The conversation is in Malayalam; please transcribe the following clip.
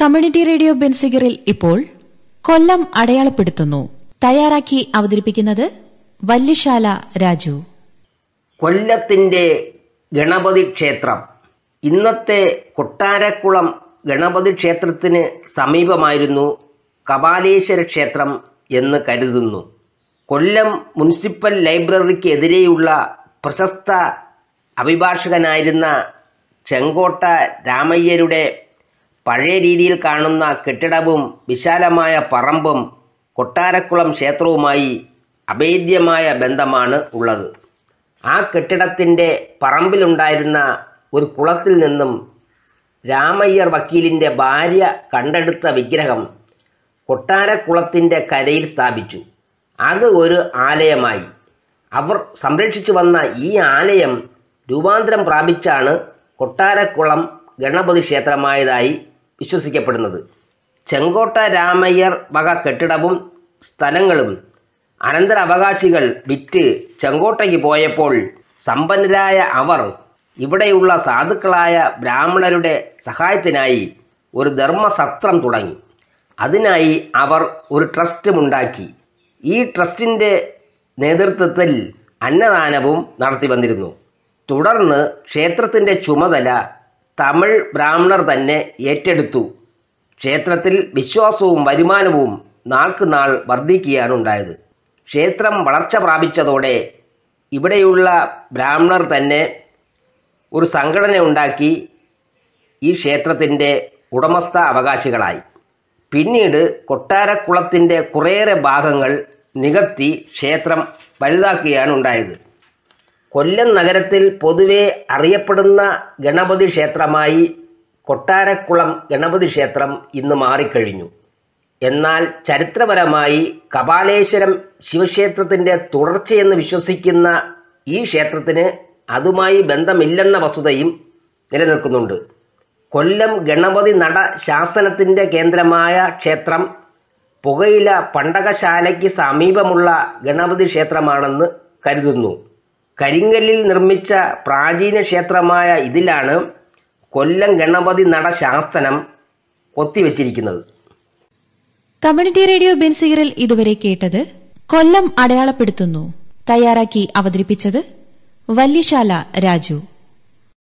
കമ്മ്യൂണിറ്റി റേഡിയോ ബെൻസിഗറിൽ ഇപ്പോൾ കൊല്ലം അടയാളപ്പെടുത്തുന്നു തയ്യാറാക്കി അവതരിപ്പിക്കുന്നത് വല്യശാല രാജു കൊല്ലത്തിന്റെ ഗണപതി ക്ഷേത്രം ഇന്നത്തെ കൊട്ടാരക്കുളം ഗണപതി ക്ഷേത്രത്തിന് സമീപമായിരുന്നു കപാലേശ്വര ക്ഷേത്രം എന്ന് കരുതുന്നു കൊല്ലം മുനിസിപ്പൽ ലൈബ്രറിക്ക് എതിരെയുള്ള പ്രശസ്ത അഭിഭാഷകനായിരുന്ന ചെങ്കോട്ട രാമയ്യരുടെ പഴയ രീതിയിൽ കാണുന്ന കെട്ടിടവും വിശാലമായ പറമ്പും കൊട്ടാരക്കുളം ക്ഷേത്രവുമായി അഭേദ്യമായ ബന്ധമാണ് ഉള്ളത് ആ കെട്ടിടത്തിൻ്റെ പറമ്പിലുണ്ടായിരുന്ന ഒരു കുളത്തിൽ നിന്നും രാമയ്യർ വക്കീലിൻ്റെ ഭാര്യ കണ്ടെടുത്ത വിഗ്രഹം കൊട്ടാരക്കുളത്തിൻ്റെ കരയിൽ സ്ഥാപിച്ചു അത് ഒരു ആലയമായി അവർ സംരക്ഷിച്ചു വന്ന ഈ ആലയം രൂപാന്തരം പ്രാപിച്ചാണ് കൊട്ടാരക്കുളം ഗണപതി ക്ഷേത്രമായതായി വിശ്വസിക്കപ്പെടുന്നത് ചെങ്കോട്ട രാമയ്യർ വക കെട്ടിടവും സ്ഥലങ്ങളും അനന്തരാവകാശികൾ വിറ്റ് ചെങ്കോട്ടയ്ക്ക് പോയപ്പോൾ സമ്പന്നരായ അവർ ഇവിടെയുള്ള സാധുക്കളായ ബ്രാഹ്മണരുടെ സഹായത്തിനായി ഒരു ധർമ്മസത്രം തുടങ്ങി അതിനായി അവർ ഒരു ട്രസ്റ്റും ഉണ്ടാക്കി ഈ ട്രസ്റ്റിൻ്റെ നേതൃത്വത്തിൽ അന്നദാനവും നടത്തി വന്നിരുന്നു തുടർന്ന് ക്ഷേത്രത്തിൻ്റെ ചുമതല തമിഴ് ബ്രാഹ്മണർ തന്നെ ഏറ്റെടുത്തു ക്ഷേത്രത്തിൽ വിശ്വാസവും വരുമാനവും നാൾക്കുനാൾ വർദ്ധിക്കുകയാണ് ഉണ്ടായത് ക്ഷേത്രം വളർച്ച പ്രാപിച്ചതോടെ ഇവിടെയുള്ള ബ്രാഹ്മണർ തന്നെ ഒരു സംഘടന ഉണ്ടാക്കി ഈ ക്ഷേത്രത്തിൻ്റെ ഉടമസ്ഥ അവകാശികളായി പിന്നീട് കൊട്ടാരക്കുളത്തിൻ്റെ കുറേയേറെ ഭാഗങ്ങൾ നികത്തി ക്ഷേത്രം വലുതാക്കുകയാണ് ഉണ്ടായത് കൊല്ലം നഗരത്തിൽ പൊതുവെ അറിയപ്പെടുന്ന ഗണപതി ക്ഷേത്രമായി കൊട്ടാരക്കുളം ഗണപതി ക്ഷേത്രം ഇന്ന് മാറിക്കഴിഞ്ഞു എന്നാൽ ചരിത്രപരമായി കപാലേശ്വരം ശിവക്ഷേത്രത്തിന്റെ തുടർച്ചയെന്ന് വിശ്വസിക്കുന്ന ഈ ക്ഷേത്രത്തിന് അതുമായി ബന്ധമില്ലെന്ന വസ്തുതയും നിലനിൽക്കുന്നുണ്ട് കൊല്ലം ഗണപതി നട ശാസനത്തിന്റെ കേന്ദ്രമായ ക്ഷേത്രം പുകയില പണ്ടകശാലയ്ക്ക് സമീപമുള്ള ഗണപതി ക്ഷേത്രമാണെന്ന് കരുതുന്നു കരിങ്കല്ലിൽ നിർമ്മിച്ച പ്രാചീന ക്ഷേത്രമായ ഇതിലാണ് കൊല്ലം ഗണപതി നട ശാസനം കൊത്തിവെച്ചിരിക്കുന്നത് കമ്മ്യൂണിറ്റി റേഡിയോ ബെൻസിഗറിൽ ഇതുവരെ കേട്ടത് കൊല്ലം അടയാളപ്പെടുത്തുന്നു തയ്യാറാക്കി അവതരിപ്പിച്ചത് വല്യശാല രാജു